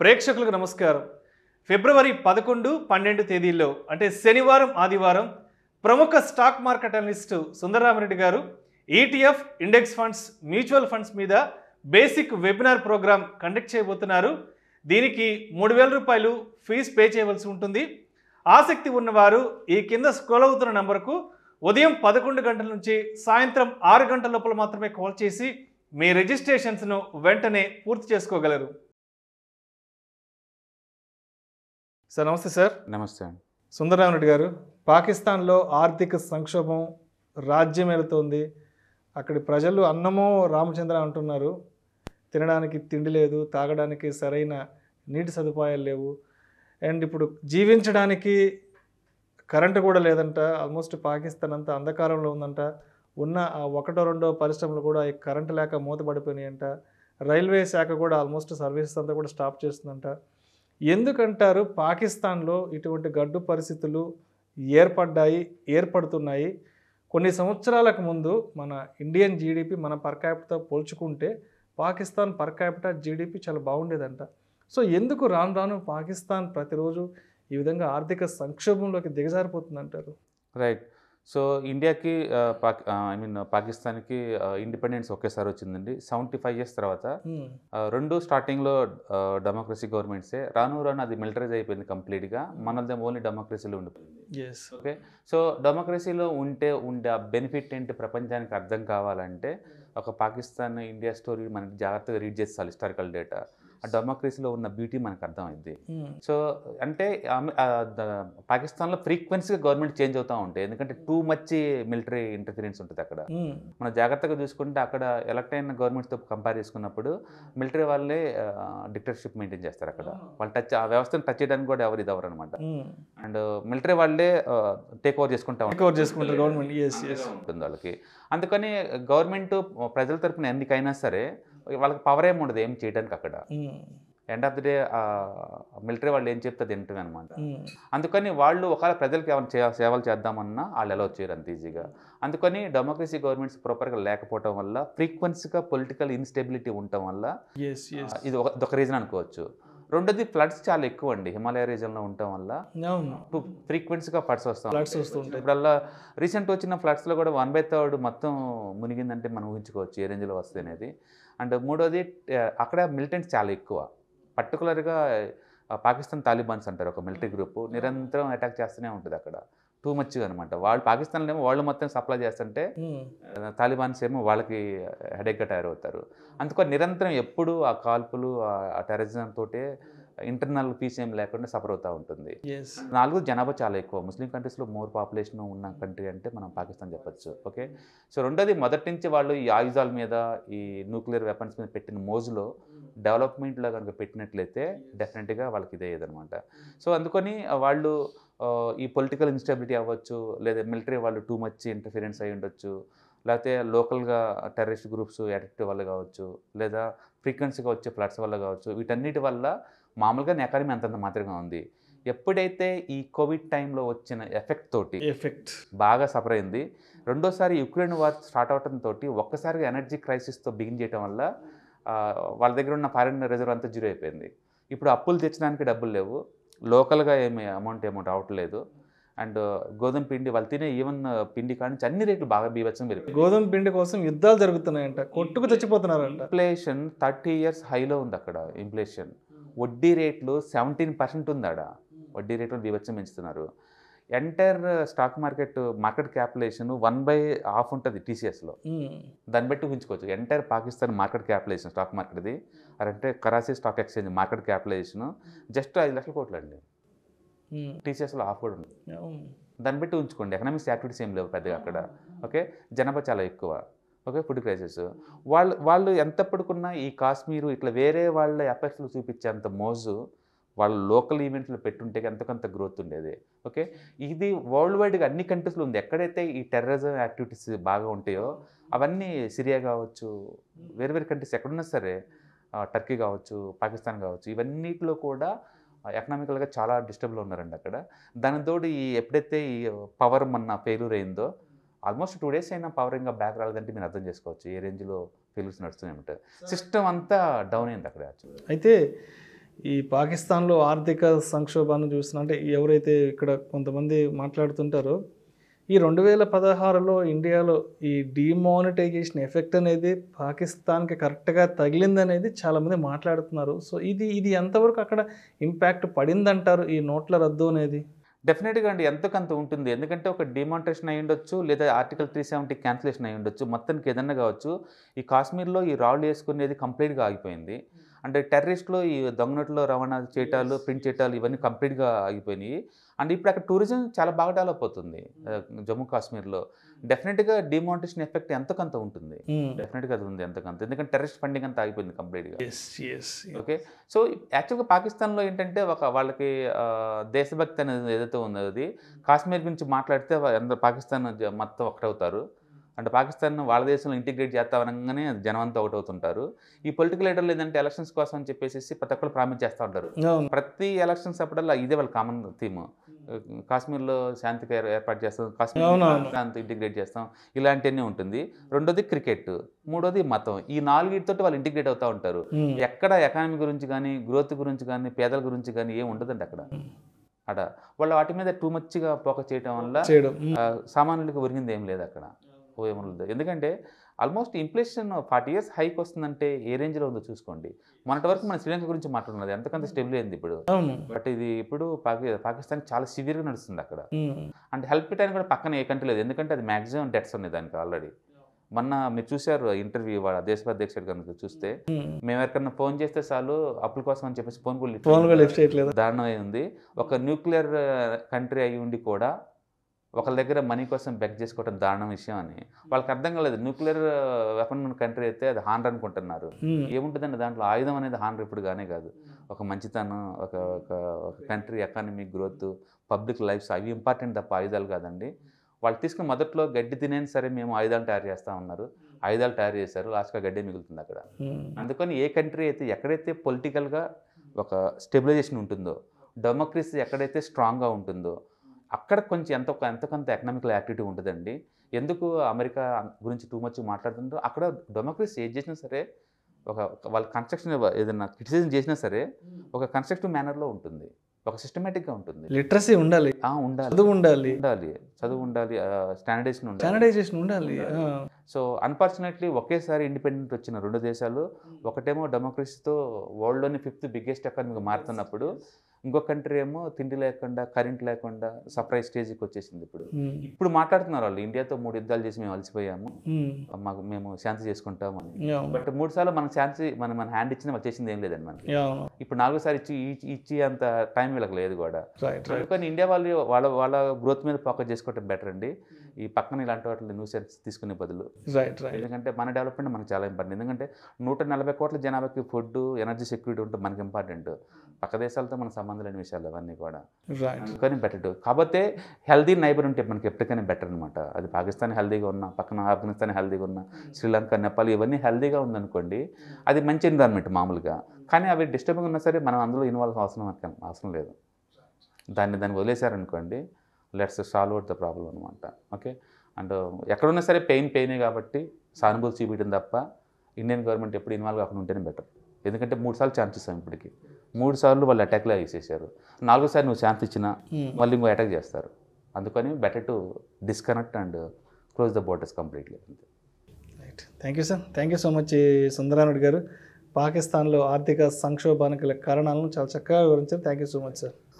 ప్రేక్షకులకు నమస్కారం ఫిబ్రవరి పదకొండు పన్నెండు తేదీల్లో అంటే శనివారం ఆదివారం ప్రముఖ stock market analyst Sundararamareddy garu ETF index funds mutual funds మీద బేసిక్ వెబినార్ ప్రోగ్రామ్ కండక్ట్ చేయబోతున్నారు దీనికి మూడు వేల రూపాయలు ఫీజు పే చేయవలసి ఉంటుంది ఆసక్తి ఉన్నవారు ఈ కింద స్క్రోల్ అవుతున్న నంబర్కు ఉదయం పదకొండు గంటల నుంచి సాయంత్రం ఆరు గంటల లోపల మాత్రమే కాల్ చేసి మీ రిజిస్ట్రేషన్స్ను వెంటనే పూర్తి చేసుకోగలరు సార్ నమస్తే సార్ నమస్తే అండి సుందరరామరెడ్డి గారు పాకిస్తాన్లో ఆర్థిక సంక్షోభం రాజ్యం వెళుతోంది అక్కడి ప్రజలు అన్నమో రామచంద్ర అంటున్నారు తినడానికి తిండి లేదు తాగడానికి సరైన నీటి సదుపాయాలు లేవు అండ్ ఇప్పుడు జీవించడానికి కరెంటు కూడా లేదంట ఆల్మోస్ట్ పాకిస్తాన్ అంతా అంధకారంలో ఉందంట ఉన్న ఆ ఒకటో రెండో పరిశ్రమలు కూడా ఈ కరెంటు లేక మూతపడిపోయినాయంట రైల్వే శాఖ కూడా ఆల్మోస్ట్ సర్వీసెస్ అంతా కూడా స్టాప్ చేస్తుందంట ఎందుకంటారు పాకిస్తాన్లో ఇటువంటి గడ్డు పరిస్థితులు ఏర్పడ్డాయి ఏర్పడుతున్నాయి కొన్ని సంవత్సరాలకు ముందు మన ఇండియన్ జీడిపి మన పర్ క్యాపిటల్తో పోల్చుకుంటే పాకిస్తాన్ పర్ క్యాపిటల్ జీడిపి చాలా బాగుండేదంట సో ఎందుకు రాను రాను పాకిస్తాన్ ప్రతిరోజు ఈ విధంగా ఆర్థిక సంక్షోభంలోకి దిగజారిపోతుందంటారు రైట్ సో ఇండియాకి ఆ, పాక్ ఐ మీన్ పాకిస్తాన్కి ఇండిపెండెన్స్ ఒకేసారి వచ్చిందండి సెవెంటీ ఫైవ్ ఇయర్స్ తర్వాత ఆ, రెండు స్టార్టింగ్లో డెమోక్రసీ గవర్నమెంట్సే రాను రాను అది మిలిటరైజ్ అయిపోయింది కంప్లీట్గా మనది ఓన్లీ డెమోక్రసీలో ఉండిపోయింది ఎస్ ఓకే సో డెమోక్రసీలో ఉంటే ఉండే ఆ బెనిఫిట్ ఏంటి ప్రపంచానికి అర్థం కావాలంటే ఒక పాకిస్తాన్ ఇండియా స్టోరీ మనకి జాగ్రత్తగా రీడ్ చేస్తాలి హిస్టారికల్ డేటా ఆ డెమోక్రసీలో ఉన్న బ్యూటీ మనకు అర్థమైంది సో అంటే ఆమె- ఆ ద- పాకిస్తాన్లో ఫ్రీక్వెన్సీగా గవర్నమెంట్ చేంజ్ అవుతూ ఉంటాయి ఎందుకంటే టూ మచ్ మిలిటరీ ఇంటర్ఫిరెన్స్ ఉంటుంది అక్కడ మనం జాగ్రత్తగా చూసుకుంటే అక్కడ ఎలక్ట్ అయిన గవర్నమెంట్స్తో కంపేర్ చేసుకున్నప్పుడు మిలిటరీ వాళ్ళే డిక్టర్షిప్ మెయింటైన్ చేస్తారు అక్కడ వాళ్ళు టచ్ ఆ వ్యవస్థను టచ్ చేయడానికి కూడా ఎవరు ఇది అనమాట అండ్ మిలిటరీ వాళ్ళే టేక్ ఓవర్ చేసుకుంటా ఉంటారు రికవర్ చేసుకుంటారు గవర్నమెంట్ ఎస్ ఎస్ ఉంటుంది వాళ్ళకి అందుకని గవర్నమెంట్ ప్రజల తరపున ఎందుకైనా సరే వాళ్ళకి పవర్ ఏమి ఉండదు ఏం చేయడానికి అక్కడ end of the day military వాళ్ళు ఏం చెప్తే అది వింటమే అనమాట అందుకని వాళ్ళు ఒకవేళ ప్రజలకు ఏమైనా చే- సేవలు చేద్దామన్నా వాళ్ళు ఎలా చేయరు అంత ఈజీగా అందుకని డెమోక్రసీ గవర్నమెంట్స్ ప్రాపర్గా లేకపోవడం వల్ల ఫ్రీక్వెన్సీగా పొలిటికల్ ఇన్స్టెబిలిటీ ఉండటం వల్ల ఎస్ ఎస్ ఆ, ఇది ఒక ఇదొక రీజన్ అనుకోవచ్చు రెండోది ఫ్లడ్స్ చాలా ఎక్కువ అండి హిమాలయ రీజన్లో ఉండటం వల్ల అవును ఫ్రీక్వెన్సీగా ఫ్లడ్స్ వస్తాం ఫ్లడ్స్ వస్తుంటాయి ఇప్పుడల్లా రీసెంట్ వచ్చిన ఫ్లడ్స్లో కూడా వన్ బై థర్డ్ మొత్తం మునిగిందంటే మనం ఊహించుకోవచ్చు ఏ రేంజ్లో వస్తుంది అనేది అండ్ మూడోది ఆ, అక్కడ మిలిటెంట్స్ చాలా ఎక్కువ పర్టికులర్గా పాకిస్తాన్ తాలిబాన్స్ అంటారు ఒక మిలిటరీ గ్రూప్ నిరంతరం అటాక్ చేస్తూనే ఉంటుంది అక్కడ టూ మచ్గా అనమాట వాళ్ళు పాకిస్తాన్లో ఏమో వాళ్ళు మొత్తం సప్లై చేస్తుంటే ఆ, తాలిబాన్స్ ఏమో వాళ్ళకి హెడేక్గా తయారవుతారు అందుకని నిరంతరం ఎప్పుడు ఆ కాల్పులు ఆ టెరరిజం తోటే ఇంటర్నల్ పీస్ ఏం లేకుండా సఫర్ అవుతూ ఉంటుంది ఎస్ నాలుగు జనాభా చాలా ఎక్కువ ముస్లిం కంట్రీస్లో మోర్ పాపులేషన్ ఉన్న కంట్రీ అంటే మనం పాకిస్తాన్ చెప్పొచ్చు ఓకే సో రెండోది మొదటి నుంచి వాళ్ళు ఈ ఆయుధాల మీద ఈ న్యూక్లియర్ వెపన్స్ మీద పెట్టిన మోజులో డెవలప్మెంట్లో కనుక పెట్టినట్లయితే డెఫినెట్గా వాళ్ళకి ఇదే అనమాట సో అందుకని వాళ్ళు ఆ, ఈ పొలిటికల్ ఇన్స్టెబిలిటీ అవ్వచ్చు లేదా మిలిటరీ వాళ్ళు టూ మచ్ ఇంటర్ఫిరెన్స్ అయి ఉండొచ్చు లేకపోతే లోకల్గా టెర్రరిస్ట్ గ్రూప్స్ అడిక్ట్ వల్ల కావచ్చు లేదా ఫ్రీక్వెన్సీగా వచ్చే ఫ్లడ్స్ వల్ల కావచ్చు వీటన్నిటి వల్ల మామూలుగా ఎకానమీ అంతంత మాత్రమే ఉంది ఎప్పుడైతే ఈ కోవిడ్ టైంలో వచ్చిన ఎఫెక్ట్ తోటి ఎఫెక్ట్ బాగా సఫర్ అయింది రెండోసారి యుక్రెయిన్ వార్ స్టార్ట్ అవడంతో ఒక్కసారిగా ఎనర్జీ క్రైసిస్తో బిగిన్ చేయడం వల్ల ఆ, వాళ్ళ దగ్గర ఉన్న ఫారిన్ రిజర్వ్ అంతా జీరో అయిపోయింది ఇప్పుడు అప్పులు తెచ్చడానికి డబ్బులు లేవు లోకల్గా ఏమి అమౌంట్ ఏమౌంట్ రావట్లేదు అండ్ గోధుమ పిండి వాళ్ళు తినే ఈవెన్ పిండి కాడి నుంచి అన్ని రేట్లు బాగా బీభత్సం పెరిగిపోయి గోధుమ పిండి కోసం యుద్ధాలు జరుగుతున్నాయంట కొట్టుకు చచ్చిపోతున్నారంట ఇన్ఫ్లేషన్ థర్టీ ఇయర్స్ హైలో ఉంది అక్కడ ఇన్ఫ్లేషన్ వడ్డీ రేట్లు సెవెంటీన్ పర్సెంట్ ఉంది ఆడ వడ్డీ రేట్లు బీభత్సం పెంచుతున్నారు entire stock market market capitalisation one by half ఉంటుంది టీసీఎస్లో ఉమ్. దాన్ని బట్టి ఊహించుకోవచ్చు entire Pakistan market capitalisation stock మార్కెట్ది అంటే Karachi stock exchange market capitalisation just ఐదు లక్షల కోట్లు అండి ఉమ్. టీసీఎస్లో హాఫ్ కూడా ఉంది అవును. దాన్ని బట్టి ఉంచుకోండి ఎకనామిక్స్ యాక్టివిటీస్ ఏం లేవు పెద్దగా అక్కడ ఓకే జనాభా చాలా ఎక్కువ ఓకే ఫుడ్ క్రైసిస్ వాళ్ళు వాళ్ళు ఎంత పడుకున్నా ఈ కాశ్మీరు ఇట్లా వేరే వాళ్ళ ఎఫెక్ట్స్లో చూపించేంత మోజు వాళ్ళ లోకల్ ఈవెంట్లు పెట్టుంటే ఎంతకంత గ్రోత్ ఉండేది ఓకే ఇది వరల్డ్ వైడ్గా అన్ని కంట్రీస్లో ఉంది ఎక్కడైతే ఈ టెర్రరిజం యాక్టివిటీస్ బాగా ఉంటాయో అవన్నీ సిరియా కావచ్చు వేరే వేరే కంట్రీస్ ఎక్కడున్నా సరే ఆ, టర్కీ కావచ్చు పాకిస్తాన్ కావచ్చు ఇవన్నిటిలో కూడా ఎకనామికల్గా చాలా డిస్టర్బ్లో ఉన్నారండి అక్కడ దాని తోడు ఈ ఎప్పుడైతే ఈ పవర్ మొన్న ఫెయిల్యూర్ అయిందో ఆల్మోస్ట్ టూ డేస్ అయినా పవర్ ఇంకా బ్యాక్ రాలేదంటే మీరు అర్థం చేసుకోవచ్చు ఏ రేంజ్లో ఫెయిల్యూర్స్ నడుస్తూనే ఉంటాయి సిస్టమ్ అంతా డౌన్ అయింది అక్కడ యాక్చువల్లీ అయితే ఈ పాకిస్తాన్లో ఆర్థిక సంక్షోభాన్ని చూస్తున్నా అంటే ఎవరైతే ఇక్కడ కొంతమంది మాట్లాడుతుంటారో ఈ రెండు వేల పదహారులో ఇండియాలో ఈ డిమానిటైజేషన్ ఎఫెక్ట్ అనేది పాకిస్తాన్కి కరెక్ట్గా తగిలిందనేది చాలామంది మాట్లాడుతున్నారు సో ఇది ఇది ఎంతవరకు అక్కడ ఇంపాక్ట్ పడిందంటారు ఈ నోట్ల రద్దు అనేది డెఫినెట్గా అండి ఎంతకంత ఉంటుంది ఎందుకంటే ఒక డిమాంట్రేషన్ అయి ఉండొచ్చు లేదా ఆర్టికల్ త్రీ సెవెంటీ క్యాన్సిలేషన్ అయి ఉండొచ్చు మొత్తానికి ఏదన్నా కావచ్చు ఈ కాశ్మీర్లో ఈ రాళ్ళు వేసుకునేది కంప్లీట్గా ఆగిపోయింది అంటే టెర్రరిస్ట్లో ఈ దొంగ నోట్లో రవాణా చేయటాలు ప్రింట్ చేయటాలు ఇవన్నీ కంప్లీట్గా ఆగిపోయినాయి అండ్ ఇప్పుడు అక్కడ టూరిజం చాలా బాగా డెవలప్ అవుతుంది ఆ, జమ్మూ కాశ్మీర్లో డెఫినెట్గా డిమాంటేషన్ ఎఫెక్ట్ ఎంతకంత ఉంటుంది డెఫినెట్గా అది ఉంది ఎంతకంత ఎందుకంటే టెర్రరిస్ట్ ఫండింగ్ అంతా ఆగిపోయింది కంప్లీట్గా ఎస్ ఎస్ ఓకే సో యాక్చువల్గా పాకిస్తాన్లో ఏంటంటే ఒక వాళ్ళకి ఆ, దేశభక్తి అనేది ఏదైతే ఉందో అది కాశ్మీర్ గురించి మాట్లాడితే వా- అందరూ పాకిస్తాన్ జ- మొత్తం ఒకటవుతారు అంటే పాకిస్తాన్ వాళ్ళ దేశంలో ఇంటిగ్రేట్ చేస్తా అనగానే జనం అంతా ఒకటవుతుంటారు ఈ పొలిటికల్ లీడర్లు ఏంటంటే ఎలక్షన్స్ కోసం అని చెప్పేసి ప్రతి ఒక్కరు ప్రామిస్ చేస్తూ ఉంటారు అవును ప్రతి ఎలక్షన్స్ అప్పుడల్లా ఇదే వాళ్ళ కామన్ థీమ్ కాశ్మీర్లో శాంతికి ఏర్- ఏర్పాటు చేస్తాం కాశ్మీర్ అవునవును. శాంతి ఇంటిగ్రేట్ చేస్తాం ఇలాంటివన్నీ ఉంటుంది రెండోది క్రికెట్ మూడోది మతం ఈ నాలుగిటితో వాళ్ళు ఇంటిగ్రేట్ అవుతూ ఉంటారు ఉమ్. ఎక్కడ ఎకానమీ గురించి కానీ గ్రోత్ గురించి కానీ పేదల గురించి కానీ ఏం ఉండదండి అక్కడ అక్కడ వాళ్ళు వాటి మీద టూ మచ్గా ఫోకస్ చేయడం వల్ల చేయడం ఉమ్. ఆ, సామాన్యులకు ఒరిగింది ఏం లేదు అక్కడ ఓ ఏముండదు ఎందుకంటే almost inflation forty years hike వస్తుందంటే ఏ రేంజ్లో ఉందో చూసుకోండి మొన్నటి వరకు మన శ్రీలంక గురించి మాట్లాడున్నది ఎంతకంత స్టెబుల్ అయింది ఇప్పుడు అవును బట్ ఇది ఇప్పుడు పాకి పాకిస్తాన్ చాలా సివియర్గా నడుస్తుంది అక్కడ ఉమ్. అండ్ హెల్ప్ చేయడానికి కూడా పక్కన ఏ కంట్రీ లేదు ఎందుకంటే అది మ్యాక్సిమం డెట్స్ ఉన్నాయి దానికి ఆల్రెడీ మొన్న మీరు చూశారు ఇంటర్వ్యూ వాళ్ళ దేశ అధ్యక్షుడు కనుక చూస్తే ఉమ్. మేము ఎవరికన్నా ఫోన్ చేస్తే చాలు అప్పుల కోసం అని చెప్పేసి ఫోన్ కూడా lift ఫోన్ కూడా చేయలేదు. లిఫ్ట్ చేయట్లేదు దారుణం అయి ఉంది ఒక న్యూక్లియర్ కంట్రీ అయి ఉండి కూడా ఒకళ్ళ దగ్గర మనీ కోసం బెక్ చేసుకోవడం దారుణం విషయం అని వాళ్ళకి అర్థం కాలేదు న్యూక్లియర్ వెపన్ కంట్రీ అయితే అది హాండ్ర్ అనుకుంటున్నారు ఉమ్. ఏముంటుందండి దాంట్లో ఆయుధం అనేది హాండ్ర్ ఇప్పుడు గానే కాదు ఒక మంచితనం ఒక ఒక ఒక country economic growth public lifes అవి ఇంపార్టెంట్ తప్ప ఆయుధాలు కాదండి వాళ్ళు తీసుకుని మొదట్లో గడ్డి తినేది సరే మేము ఆయుధాలు తయారు చేస్తూ ఉన్నారు ఆయుధాలు తయారు చేశారు లాస్ట్గా గడ్డే మిగులుతుంది అక్కడ ఉమ్. అందుకని ఏ కంట్రీ అయితే ఎక్కడైతే పొలిటికల్గా ఒక స్టెబిలైజేషన్ ఉంటుందో డెమోక్రసీ ఎక్కడైతే స్ట్రాంగ్గా ఉంటుందో అక్కడ కొంచెం ఎంత ఎంతకంత ఎకనామికల్ యాక్టివిటీ ఉంటుందండి ఎందుకు అమెరికా గురించి టూ మచ్ మాట్లాడుతుందో అక్కడ డెమోక్రసీ ఏది చేసినా సరే ఒక వాళ్ళ కన్స్ట్రక్షన్ ఏదైనా క్రిటిసిజం చేసినా సరే ఒక కన్స్ట్రక్టివ్ మేనర్లో ఉంటుంది ఒక సిస్టమేటిక్గా ఉంటుంది లిటరసీ ఉండాలి ఆ, ఉండాలి చదువు ఉండాలి ఉండాలి చదువు ఉండాలి స్టాండర్డైజేషన్ ఉండాలి స్టాండర్డైజేషన్ ఉండాలి ఆ. సో అన్ఫార్చునేట్లీ ఒకేసారి ఇండిపెండెంట్ వచ్చిన రెండు దేశాలు ఒకటేమో డెమోక్రసీతో వరల్డ్లోని ఫిఫ్త్ బిగ్గెస్ట్ ఎకానమీగా మారుతున్నప్పుడు ఇంకో కంట్రీ ఏమో తిండి లేకుండా కరెంట్ లేకుండా సర్ప్రైజ్ స్టేజ్కి వచ్చేసింది ఇప్పుడు ఉమ్. ఇప్పుడు మాట్లాడుతున్నారు వాళ్ళు ఇండియాతో మూడు యుద్ధాలు చేసి మేము అలసిపోయాము ఉమ్. మాకు మేము శాంతి చేసుకుంటామని అవును. బట్ మూడు సార్లు మనం శాంతి మన మన హ్యాండ్ ఇచ్చిన వాళ్ళు చేసింది ఏం లేదండి మనకి అవును. ఇప్పుడు నాలుగోసారి ఇచ్చి ఇచ్చి- ఇచ్చి అంత టైం వీళ్ళకి లేదు కూడా రైట్ రైట్ అందుకని ఇండియా వాళ్ళు వాళ్ళ వాళ్ళ గ్రోత్ మీద ఫోకస్ చేసుకోవటం బెటర్ అండి ఈ పక్కన ఇలాంటి వాటిని న్యూస్ తీసుకునే బదులు రైట్ రైట్ ఎందుకంటే మన డెవలప్మెంట్ మనకు చాలా ఇంపార్టెంట్ ఎందుకంటే నూట నలభై కోట్ల జనాభాకి ఫుడ్ ఎనర్జీ సెక్యూరిటీ ఉంటే మనకి ఇంపార్టెంట్ పక్క దేశాలతో మన సంబంధం లేని విషయాలు అవన్నీ కూడా రైట్ అందుకని బెటర్ కాకపోతే హెల్దీ నైబర్ ఉంటే మనకి ఎప్పటికైనా బెటర్ అనమాట అది పాకిస్తాన్ హెల్దీగా ఉన్నా పక్కన ఆఫ్ఘనిస్తాన్ హెల్దీగా ఉన్నా శ్రీలంక నేపాల్ ఇవన్నీ హెల్దీగా ఉందనుకోండి అది మంచి ఎన్విరాన్మెంట్ మామూలుగా కానీ అవి డిస్టర్బింగ్ ఉన్నా సరే మనం అందులో ఇన్వాల్వ్ అవసరం మనకి అవసరం లేదు దాన్ని దాన్ని వదిలేశారనుకోండి let's solve out the problem అనమాట ఓకే అండ్ ఎక్కడున్నా సరే పెయిన్ పెయినే కాబట్టి సానుభూతి చూపించడం తప్ప ఇండియన్ గవర్నమెంట్ ఎప్పుడు ఇన్వాల్వ్ కాకుండా ఉంటేనే బెటర్ ఎందుకంటే మూడు సార్లు ఛాన్స్ ఇస్తాం ఇప్పటికి మూడు సార్లు వాళ్ళు అటాక్లో వేసేసారు నాలుగోసారి నువ్వు ఛాన్స్ ఇచ్చినా మళ్ళీ ఇంకో అటాక్ చేస్తారు అందుకని better to disconnect and close the borders completely right thank you sir thank you so much సుందరానుడి గారు పాకిస్తాన్లో ఆర్థిక సంక్షోభానికి గల కారణాలను చాలా చక్కగా వివరించారు thank you so much sir